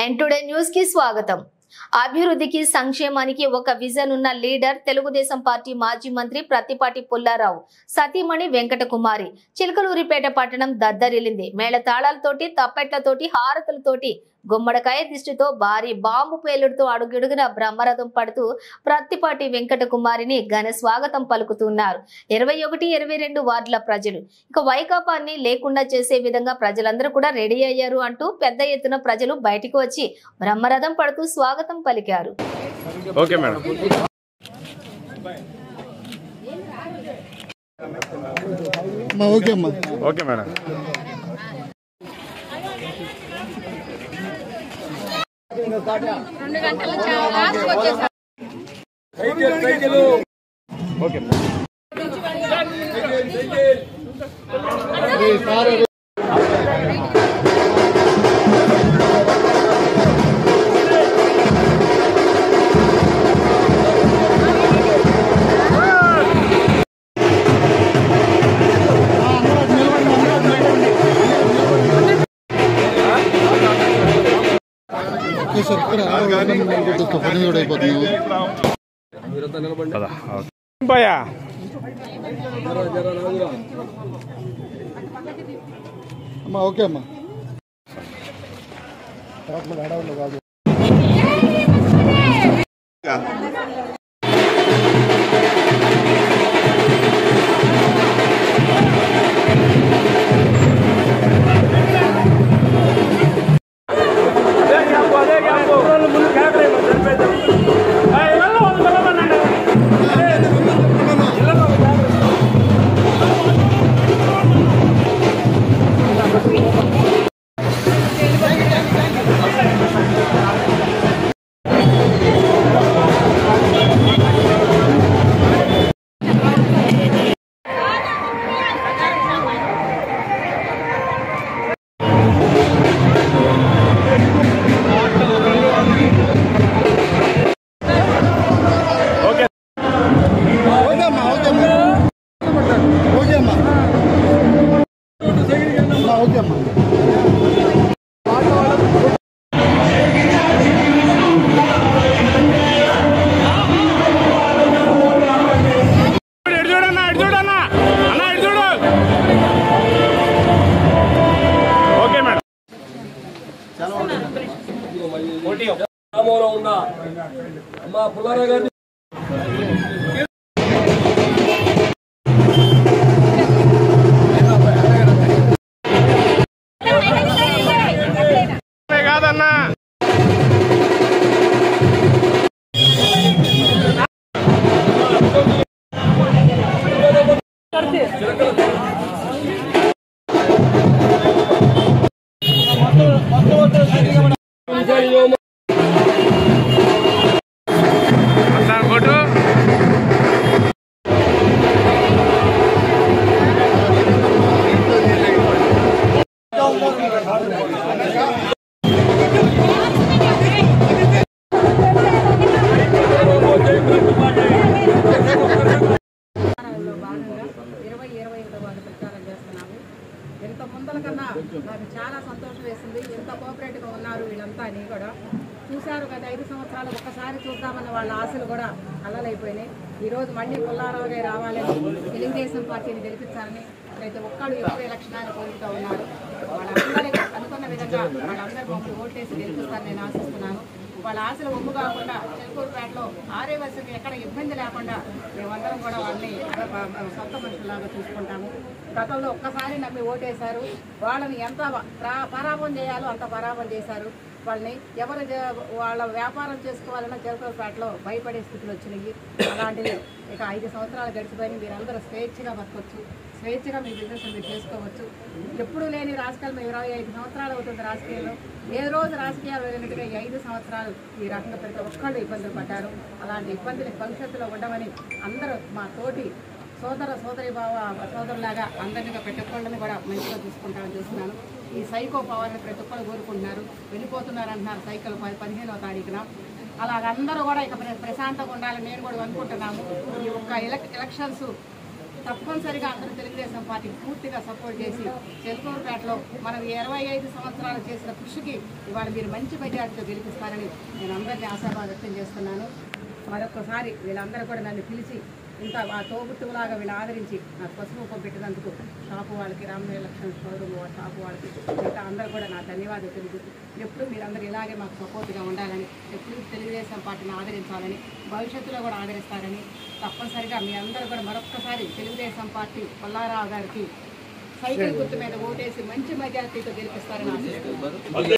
nine today news కి స్వాగతం అభివృద్ధికి సంక్షేమానికి ఒక విజన్ ఉన్న లీడర్ తెలుగుదేశం పార్టీ మాజీ మంత్రి ప్రత్తిపాటి పుల్లారావు సతీమణి వెంకట కుమారి చిలకలూరిపేట పట్టణం దద్దరిల్లింది మేళ తాళాలతోటి తప్పెట్లతోటి హారతులతోటి గుమ్మడికాయ దిష్టితో భారీ బాంబు పేలుడుతో అడుగడుగున బ్రహ్మరథం పడుతూ ప్రత్తిపాటి వెంకట కుమారిని ఘన స్వాగతం పలుకుతున్నారు ఇరవై ఒకటి ఇరవై రెండు వార్డుల ప్రజలు ఇక వైకాపాన్ని లేకుండా చేసే విధంగా ప్రజలందరూ కూడా రెడీ అయ్యారు అంటూ పెద్ద ఎత్తున ప్రజలు బయటికి వచ్చి బ్రహ్మరథం పడుతూ స్వాగతం పలికారు ఓకే మేడం అమ్మా ఓకే అమ్మా ఓకే మేడం ఓకే ఒకేసారి ఇక్కడ ఆడవాళ్ళని పని కూడా అయిపోతున్నావు పద ఓకే భయ్యా అమ్మా ఓకే అమ్మా ఓకే ఓకే అమ్మా ఓకే అమ్మా ఓకే అమ్మా అమ్మా ఓకే అమ్మా ఇటు చూడన్నా ఇటు చూడన్నా అన్న ఇటు చూడు ఓకే మేడం గ్రామంలో ఉన్న అమ్మ పుల్లారావు గారిని కాదన్నా వస్తాను కొట్టు ప్రచారంలో భాగంగా ఇరవై ఇరవై ఒకటో వార్డు ప్రచారం చేస్తున్నాము ఇంత ముందల కన్నా నాకు చాలా సంతోషం వేసింది ఎంత కోఆపరేటివ్గా ఉన్నారు వీళ్ళంతా అని కూడా చూశారు గత ఐదు సంవత్సరాలు ఒక్కసారి చూద్దామన్న వాళ్ళ ఆశలు కూడా అల్లలైపోయినాయి ఈరోజు మళ్ళీ పుల్లారావు గారు రావాలని తెలుగుదేశం పార్టీని గెలిపించాలని ప్రతి ఒక్కళ్ళు ఎక్కువ లక్షణాలు కోరుతూ ఉన్నారు వాళ్ళందరికీ అనుకున్న విధంగా వాళ్ళందరూ మమ్మల్ని ఓటేసి గెలిపిస్తారని నేను ఆశిస్తున్నాను వాళ్ళ ఆశలు ఒమ్ము కాకుండా చెరుకూరుపేటలో ఆరే వరుసకి ఎక్కడ ఇబ్బంది లేకుండా మేమందరం కూడా వాళ్ళని అర- సొంత మనుషులాగా చూసుకుంటాము గతంలో ఒక్కసారి నమ్మి ఓటేశారు వాళ్ళని ఎంత ప్రా- పరాభం చేయాలో అంత పరాభం చేశారు వాళ్ళని ఎవరు జ- వాళ్ళ వ్యాపారం చేసుకోవాలన్నా చెరుకూరుపేటలో భయపడే స్థితిలో వచ్చినాయి అలాంటివి ఇక ఐదు సంవత్సరాలు గడిచిపోయి మీరందరూ స్వేచ్ఛగా బతకొచ్చు స్వేచ్ఛగా మీ బిజినెస్ మీరు చేసుకోవచ్చు ఎప్పుడు లేని రాజకీయాలు మేము ఇరవై ఐదు సంవత్సరాలు అవుతుంది రాజకీయాల్లో ఏ రోజు రాజకీయాలు వెళ్ళినట్టుగా ఈ ఐదు సంవత్సరాలు ఈ రకంగా ప్రతి ఒక్కళ్ళు ఇబ్బందులు పడ్డారు అలాంటి ఇబ్బందులు భవిష్యత్తులో ఉండమని అందరూ మా తోటి సోదర సోదరి భావ సోదరులాగా అందరినీ ప్రతి ఒక్కళ్ళని కూడా మంచిగా చూసుకుంటామని చూస్తున్నాను ఈ సైకో పవర్ని ప్రతి ఒక్కరు కోరుకుంటున్నారు వెళ్ళిపోతున్నారు అంటున్నారు సైకిల్ పది పదిహేనవ తారీఖున అలాగ అందరూ కూడా ఇక ప్ర- ప్రశాంతంగా ఉండాలని నేను కూడా అనుకుంటున్నాము ఈ ఒక్క ఎలక్ ఎలక్షన్స్ తప్పనిసరిగా అందరూ తెలుగుదేశం పార్టీ పూర్తిగా సపోర్ట్ చేసి చెలుకూరుపేటలో మనం ఇరవై ఐదు సంవత్సరాలు చేసిన కృషికి ఇవాళ మీరు మంచి మెజార్టీతో గెలిపిస్తారని నేను అందరినీ ఆశాభావం వ్యక్తం చేస్తున్నాను మరొకసారి వీళ్ళందరూ కూడా నన్ను పిలిచి ఇంత ఆ తోబుట్టులాగా వీళ్ళు ఆదరించి నాకు పసుపు కుంకుమ పెట్టినందుకు షాపు వాళ్ళకి రామయ్య లక్ష్మణ షోరూమ్ షాపు వాళ్ళకి మిగతా అందరూ కూడా నా ధన్యవాదాలు తెలుగు ఎప్పుడు మీరందరూ ఇలాగే మాకు సపోర్ట్గా ఉండాలని ఎప్పుడు తెలుగుదేశం పార్టీని ఆదరించాలని భవిష్యత్తులో కూడా ఆదరిస్తారని తప్పనిసరిగా మీ అందరూ కూడా మరొక్కసారి తెలుగుదేశం పార్టీ పుల్లారావు గారికి సైకిల్ గుర్తు మీద ఓటేసి మంచి మెజార్టీతో గెలిపిస్తారని ఆశిస్తున్నాను